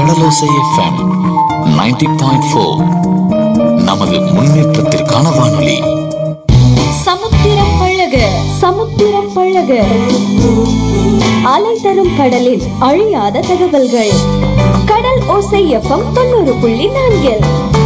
கடலோசை FM 90.4 point four நமது முன்னேற்றத்திற்கான வானொலி சமுத்திரம் பழக சமுத்திரம் பழக அலை தரும் கடலில் அழியாத தகவல்கள் கடல் ஓசை எஃப்எம் தொண்ணூறு புள்ளி நான்கில்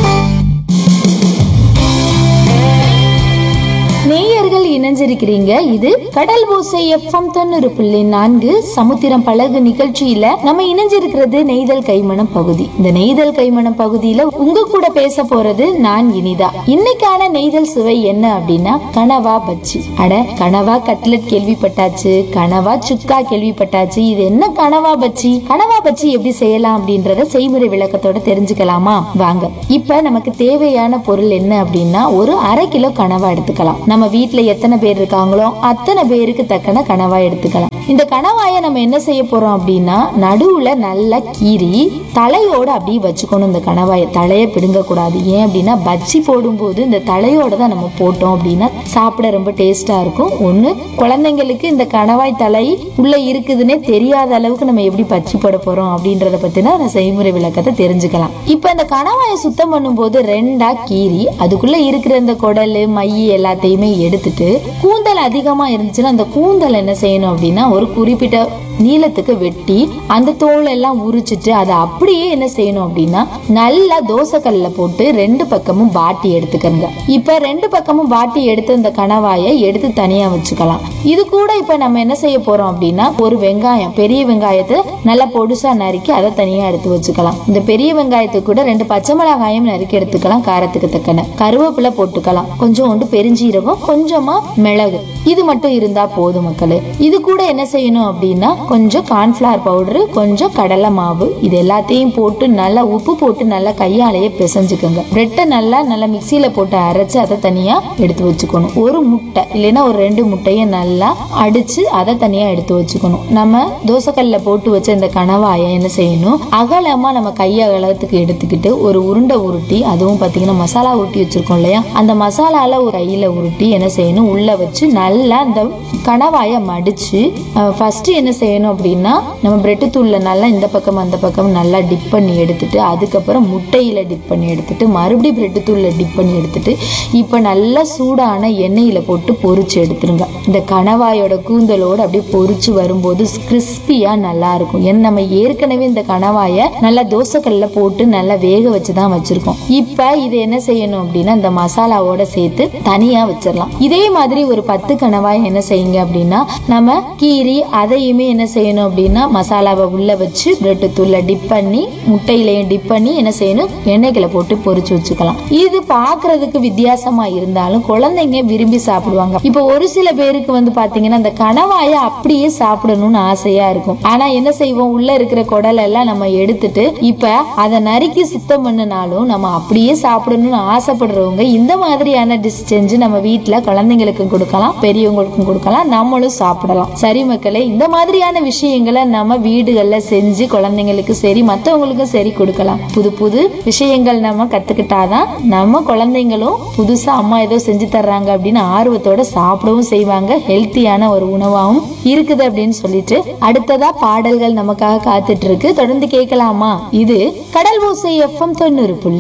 நேயர்கள் இணைஞ்சிருக்கிறீங்க இது கடல் ஓசை எஃப்எம் தொண்ணூறு புள்ளி நான்கு சமுத்திரம் பழகு நிகழ்ச்சியில நம்ம இணைஞ்சிருக்கிறது நெய்தல் கைமணம் பகுதி இந்த நெய்தல் கைமணம் பகுதியில உங்க கூட பேச போறது நான் இனிதா இன்னைக்கான நெய்தல் சுவை என்ன அப்படின்னா கனவா பச்சி அட கனவா கட்லெட் கேள்விப்பட்டாச்சு கனவா சுக்கா கேள்விப்பட்டாச்சு இது என்ன கனவா பச்சி கனவா பச்சி எப்படி செய்யலாம் அப்படின்றத செய்முறை விளக்கத்தோட தெரிஞ்சுக்கலாமா வாங்க இப்ப நமக்கு தேவையான பொருள் என்ன அப்படின்னா ஒரு அரை கிலோ கனவா எடுத்துக்கலாம் நம்ம வீட்ல எத்தனை பேர் இருக்காங்களோ அத்தனை பேருக்கு தக்கன கனவா எடுத்துக்கலாம் இந்த கனவாயை நம்ம என்ன செய்ய போறோம் அப்படின்னா நடுவுல நல்லா கீறி தலையோட அப்படியே வச்சுக்கணும் இந்த கனவாயை தலையை பிடுங்க கூடாது ஏன் அப்படின்னா பஜ்ஜி போடும்போது இந்த தலையோட தான் நம்ம போட்டோம் அப்படின்னா சாப்பிட ரொம்ப டேஸ்டா இருக்கும் ஒண்ணு குழந்தைங்களுக்கு இந்த கணவாய் தலை உள்ள இருக்குதுன்னே தெரியாத அளவுக்கு நம்ம எப்படி பச்சி போட போறோம் அப்படின்றத பத்தின அந்த செய்முறை விளக்கத்தை தெரிஞ்சுக்கலாம் இப்ப இந்த கணவாயை சுத்தம் பண்ணும்போது ரெண்டா கீறி அதுக்குள்ள இருக்கிற இந்த குடல் மை எல்லாத்தையுமே எடுத்துட்டு கூந்தல் அதிகமா இருந்துச்சுன்னா அந்த கூந்தல் என்ன செய்யணும் அப்படின்னா ஒரு குறிப்பிட்ட நீளத்துக்கு வெட்டி அந்த தோல் எல்லாம் உரிச்சிட்டு அதை அப்படியே என்ன செய்யணும் அப்படின்னா நல்லா தோசைக்கல்ல போட்டு ரெண்டு பக்கமும் பாட்டி எடுத்துக்கங்க இப்ப ரெண்டு பக்கமும் பாட்டி எடுத்து இந்த கணவாயை எடுத்து தனியா வச்சுக்கலாம் இது கூட இப்ப நம்ம என்ன செய்ய போறோம் அப்படின்னா ஒரு வெங்காயம் பெரிய வெங்காயத்தை நல்லா பொடுசா நறுக்கி அதை தனியா எடுத்து வச்சுக்கலாம் இந்த பெரிய வெங்காயத்துக்கு கூட ரெண்டு பச்சை மிளகாயும் நறுக்கி எடுத்துக்கலாம் காரத்துக்கு தக்கன கருவேப்பிலை போட்டுக்கலாம் கொஞ்சோண்டு பெருஞ்சீரகம் கொஞ்சமா மிளகு இது மட்டும் இருந்தா போதும் மக்களே இது கூட என்ன செய்யணும் அப்படின்னா கொஞ்சம் கார்ன்ஃபிளவர் பவுடர் கொஞ்சம் கடலை மாவு இது எல்லாத்தையும் போட்டு நல்லா உப்பு போட்டு நல்லா கையாலேயே பிசைஞ்சுக்கோங்க பிரெட்டை நல்லா நல்லா மிக்சியில போட்டு அரைச்சு அதை தனியா எடுத்து வச்சுக்கணும் ஒரு முட்டை இல்லைன்னா ஒரு ரெண்டு முட்டையை நல்லா அடிச்சு அதை தனியா எடுத்து வச்சுக்கணும் நம்ம தோசைக்கல்ல போட்டு வச்ச இந்த கணவாயை என்ன செய்யணும் அகலமா நம்ம கை அகலத்துக்கு எடுத்துக்கிட்டு ஒரு உருண்டை உருட்டி அதுவும் பாத்தீங்கன்னா மசாலா உருட்டி வச்சிருக்கோம் இல்லையா அந்த மசாலால ஒரு கையில உருட்டி என்ன செய்யணும் உள்ள வச்சு நல்லா அந்த கணவாயை மடிச்சு ஃபர்ஸ்ட் என்ன செய்யணும் அப்படின்னா நம்ம பிரெட்டு தூள்ல நல்லா இந்த பக்கம் அந்த பக்கம் நல்லா டிப் பண்ணி எடுத்துட்டு அதுக்கப்புறம் முட்டையில டிப் பண்ணி எடுத்துட்டு மறுபடியும் பிரெட்டு தூள்ல டிப் பண்ணி எடுத்துட்டு இப்போ நல்லா சூடான எண்ணெயில போட்டு பொரிச்சு எடுத்துருங்க இந்த கணவாயோட கூந்தலோட அப்படியே பொரிச்சு வரும்போது கிறிஸ்பியா நல்லா இருக்கும் ஏன்னா நம்ம ஏற்கனவே இந்த கணவாயை நல்லா தோசைக்கல்ல போட்டு நல்லா வேக வச்சு தான் வச்சிருக்கோம் இப்போ இது என்ன செய்யணும் அப்படின்னா இந்த மசாலாவோட சேர்த்து தனியா வச்சிடலாம் இதே மாதிரி ஒரு பத்து கணவாய் என்ன செய்யுங்க அப்படின்னா நம்ம கீரி அதையுமே என்ன செய்யணும் அப்படின்னா மசாலாவை உள்ள வச்சு பிரெட் தூள்ல டிப் பண்ணி முட்டையிலையும் டிப் பண்ணி என்ன செய்யணும் எண்ணெய்களை போட்டு பொரிச்சு வச்சுக்கலாம் இது பாக்குறதுக்கு வித்தியாசமா இருந்தாலும் குழந்தைங்க விரும்பி சாப்பிடுவாங்க இப்போ ஒரு சில பேருக்கு வந்து பாத்தீங்கன்னா அந்த கணவாயை அப்படியே சாப்பிடணும்னு ஆசையா இருக்கும் ஆனா என்ன செய்வோம் உள்ள இருக்கிற குடல் எல்லாம் நம்ம எடுத்துட்டு இப்ப அதை நறுக்கி சுத்தம் பண்ணினாலும் நம்ம அப்படியே சாப்பிடணும்னு ஆசைப்படுறவங்க இந்த மாதிரியான டிஷ் செஞ்சு நம்ம வீட்டுல குழந்தைங்களுக்கும் கொடுக்கலாம் பெரியவங்களுக்கும் கொடுக்கலாம் நம்மளும் சாப்பிடலாம் சரி மக்களே இந்த மாதிரியான விஷயங்களை நம்ம வீடுகள்ல செஞ்சு குழந்தைங்களுக்கு சரி மத்தவங்களுக்கும் சரி கொடுக்கலாம் புது புது விஷயங்கள் நம்ம கத்துக்கிட்டாதான் நம்ம குழந்தைங்களும் புதுசா அம்மா ஏதோ செஞ்சு தர்றாங்க அப்படின்னு ஆர்வத்தோட சாப்பிடவும் செய்வாங்க ஹெல்த்தியான ஒரு உணவாகவும் இருக்குது அப்படின்னு சொல்லிட்டு அடுத்ததா பாடல்கள் நமக்காக காத்துட்டு இருக்கு தொடர்ந்து கேட்கலாமா இது கடல் ஓசை எஃப்எம் தொண்ணூறு புள்ளி